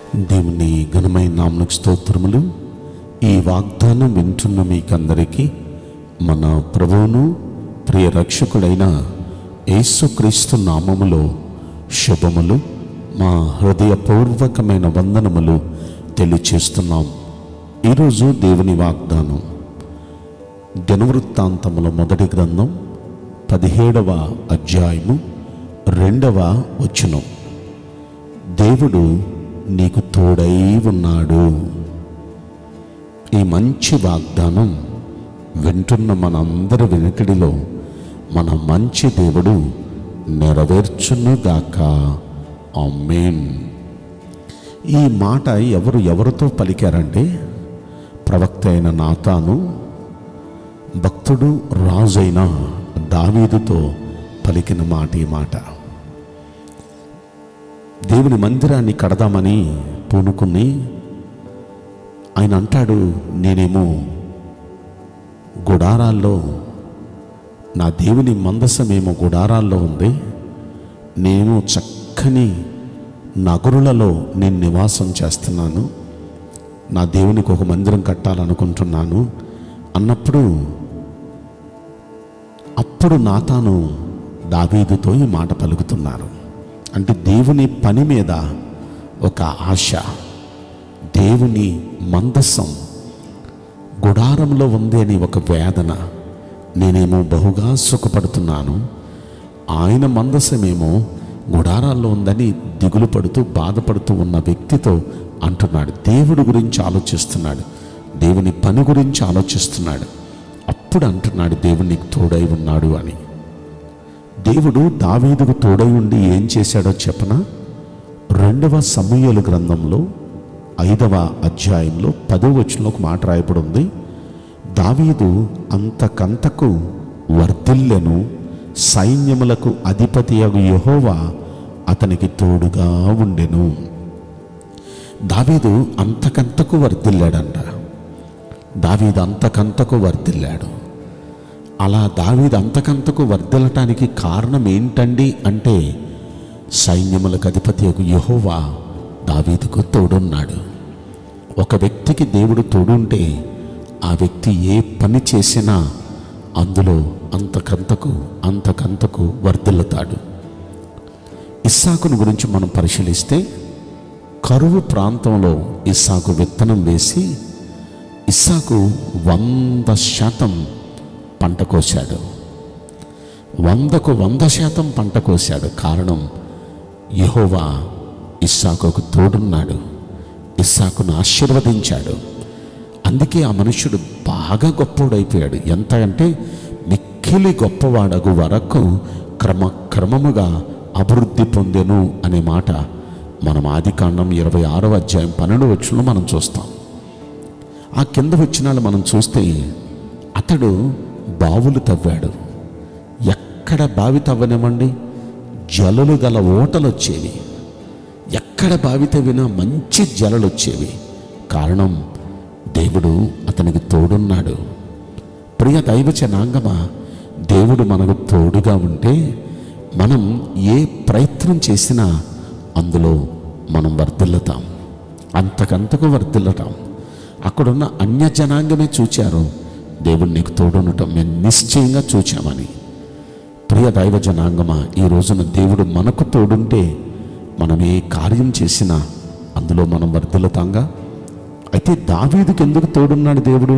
దేవుని ఘనమైన నామకు స్తోత్రములు ఈ వాగ్దానం వింటున్న మీకందరికీ మన ప్రభువును ప్రియ రక్షకుడైన యేసుక్రీస్తు నామములో శుభములు మా హృదయపూర్వకమైన వందనములు తెలియచేస్తున్నాం ఈరోజు దేవుని వాగ్దానం దినవృత్తాంతముల మొదటి గ్రంథం పదిహేడవ అధ్యాయము రెండవ వచనం దేవుడు నీకు తోడై ఉన్నాడు ఈ మంచి వాగ్దానం వింటున్న మనందరి వెనుకడిలో మన మంచి దేవుడు నెరవేర్చునుగాక ఆమేన్ ఈ మాట ఎవరు ఎవరితో పలికారంటే ప్రవక్త అయిన నాతాను భక్తుడు రాజైన దావీదుతో పలికిన మాట ఈ మాట దేవుని మందిరాన్ని కడదామని పూనుకుని ఆయన అంటాడు నేనేమో గుడారాల్లో నా దేవుని మందసమేమో గుడారాల్లో ఉంది నేను చక్కని నగరులలో నేను నివాసం చేస్తున్నాను నా దేవునికి ఒక మందిరం కట్టాలనుకుంటున్నాను అన్నప్పుడు అప్పుడు నాతాను దావీదుతో ఈ మాట పలుకుతున్నారు అంటే దేవుని పని మీద ఒక ఆశ దేవుని మందసం గుడారంలో ఉంది అని ఒక వేదన నేనేమో బహుగా సుఖపడుతున్నాను ఆయన మందసమేమో గుడారాల్లో ఉందని దిగులు పడుతూ బాధపడుతూ ఉన్న వ్యక్తితో అంటున్నాడు దేవుడి గురించి ఆలోచిస్తున్నాడు దేవుని పని గురించి ఆలోచిస్తున్నాడు అప్పుడు అంటున్నాడు దేవుడు నీకు తోడై ఉన్నాడు అని దేవుడు దావీదుకు తోడై ఉండి ఏం చేశాడో చెప్పన రెండవ సమూహలు గ్రంథంలో ఐదవ అధ్యాయంలో పదో వచనంలో ఒక మాట రాయబడి ఉంది దావీదు అంతకంతకు వర్ధిల్లెను సైన్యములకు అధిపతి అగు యహోవా అతనికి తోడుగా ఉండెను దావీదు అంతకంతకు వర్ధిల్లాడంట దావీదు అంతకంతకు వర్ధిల్లాడు అలా దావీదు అంతకంతకు వర్ధిల్లటానికి కారణం ఏంటండి అంటే సైన్యములకు అధిపతి యొక్క యహోవా దావీదుకు తోడున్నాడు ఒక వ్యక్తికి దేవుడు తోడుంటే ఆ వ్యక్తి ఏ పని చేసినా అందులో అంతకంతకు అంతకంతకు వర్ధిల్లుతాడు ఇస్సాకును గురించి మనం పరిశీలిస్తే కరువు ప్రాంతంలో ఇస్సాకు విత్తనం వేసి ఇస్సాకు వంద శాతం పంట కోశాడు వందకు వంద శాతం పంట కోశాడు కారణం యహోవా ఇస్సాకుకు తోడున్నాడు ఇస్సాకును ఆశీర్వదించాడు అందుకే ఆ మనుష్యుడు బాగా గొప్పోడైపోయాడు ఎంత అంటే మిక్కిలి గొప్పవాడగు వరకు క్రమ క్రమముగా అభివృద్ధి పొందెను అనే మాట మనం ఆదికాండం ఇరవై ఆరవ అధ్యాయం పన్నెండు వచ్చులో మనం చూస్తాం ఆ కింద వచ్చినాలు మనం చూస్తే అతడు బావులు తవ్వాడు ఎక్కడ బావి తవ్వనేమండి జలలు గల ఓటలు వచ్చేవి ఎక్కడ బావి తవ్వినా మంచి జలలు వచ్చేవి కారణం దేవుడు అతనికి తోడున్నాడు ప్రియ దైవ జనాంగమా దేవుడు మనకు తోడుగా ఉంటే మనం ఏ ప్రయత్నం చేసినా అందులో మనం వర్ధిల్లుతాం అంతకంతకు వర్ధిల్లటాం అక్కడున్న అన్య జనాంగమే చూచారు దేవుడు నీకు తోడుండటం మేము నిశ్చయంగా చూచామని ప్రియ దైవ జనాంగమా ఈ రోజున దేవుడు మనకు తోడుంటే మనం ఏ కార్యం చేసినా అందులో మనం వర్ధిల్లుతాంగా అయితే దావీదుకి ఎందుకు తోడున్నాడు దేవుడు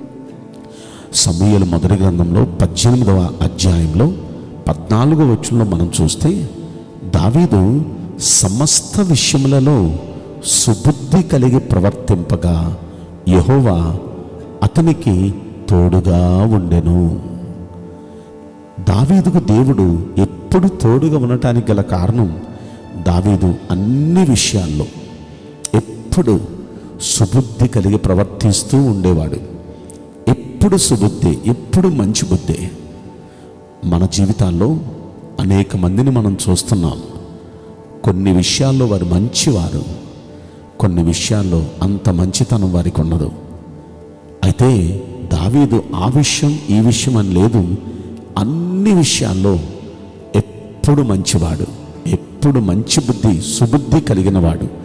సమూహల మొదటి గ్రంథంలో పద్దెనిమిదవ అధ్యాయంలో పద్నాలుగో వచ్చంలో మనం చూస్తే దావీదు సమస్త విషయములలో సుబుద్ధి కలిగి ప్రవర్తింపగా యహోవా అతనికి తోడుగా ఉండెను దావీదుకు దేవుడు ఎప్పుడు తోడుగా ఉండటానికి గల కారణం దావీదు అన్ని విషయాల్లో ఎప్పుడు సుబుద్ధి కలిగి ప్రవర్తిస్తూ ఉండేవాడు ఎప్పుడు సుబుద్ధి ఎప్పుడు మంచి బుద్ధి మన జీవితాల్లో అనేక మందిని మనం చూస్తున్నాం కొన్ని విషయాల్లో వారు మంచివారు కొన్ని విషయాల్లో అంత మంచితనం వారికి ఉండదు అయితే దావీదు ఆ విషయం ఈ విషయం అని లేదు అన్ని విషయాల్లో ఎప్పుడు మంచివాడు ఎప్పుడు మంచి బుద్ధి సుబుద్ధి కలిగిన వాడు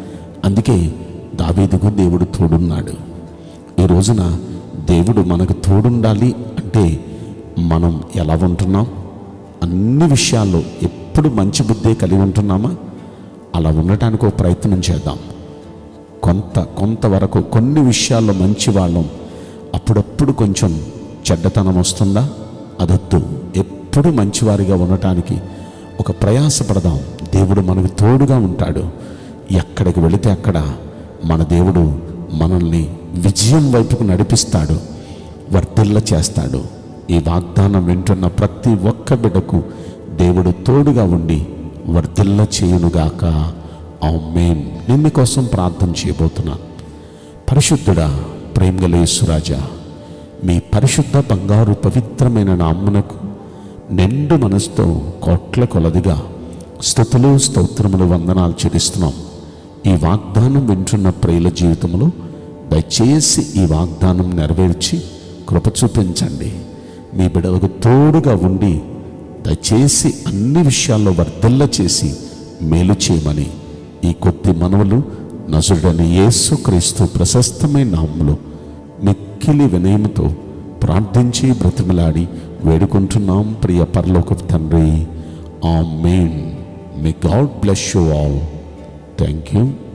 అందుకే దావీదుకు దేవుడు తోడున్నాడు ఈ రోజున దేవుడు మనకు తోడుండాలి అంటే మనం ఎలా ఉంటున్నాం అన్ని విషయాల్లో ఎప్పుడు మంచి బుద్ధే కలిగి ఉంటున్నామా అలా ఉండటానికి ఒక ప్రయత్నం చేద్దాం కొంత కొంతవరకు కొన్ని విషయాల్లో మంచి వాళ్ళం అప్పుడప్పుడు కొంచెం చెడ్డతనం వస్తుందా అదొద్దు ఎప్పుడు మంచివారిగా ఉండటానికి ఒక ప్రయాసపడదాం దేవుడు మనకు తోడుగా ఉంటాడు ఎక్కడికి వెళితే అక్కడ మన దేవుడు మనల్ని విజయం వైపుకు నడిపిస్తాడు వర్ధిల్ల చేస్తాడు ఈ వాగ్దానం వింటున్న ప్రతి ఒక్క బిడ్డకు దేవుడు తోడుగా ఉండి వర్ధిల్ల చేయునుగాక ఆమేన్ నిన్ను కోసం ప్రార్థన చేయబోతున్నాను పరిశుద్ధుడా ప్రేమగల యేసురాజా మీ పరిశుద్ధ బంగారు పవిత్రమైన నామ్మునకు నిండు మనసుతో కోట్ల కొలదిగా స్థుతులు స్తోత్రములు వందనాలు చెల్లిస్తున్నాం ఈ వాగ్దానం వింటున్న ప్రియుల జీవితంలో దయచేసి ఈ వాగ్దానం నెరవేర్చి కృప చూపించండి మీ బిడలకు తోడుగా ఉండి దయచేసి అన్ని విషయాల్లో వర్ధిల్ల చేసి మేలు చేయమని ఈ కొద్ది మనవులు నజుడని యేసు క్రీస్తు ప్రశస్తమైన నామములో మిక్కిలి వినయముతో ప్రార్థించి బ్రతిమలాడి వేడుకుంటున్నాం ప్రియ పరలోక తండ్రి ఆ మెయిన్ may God bless you all thank you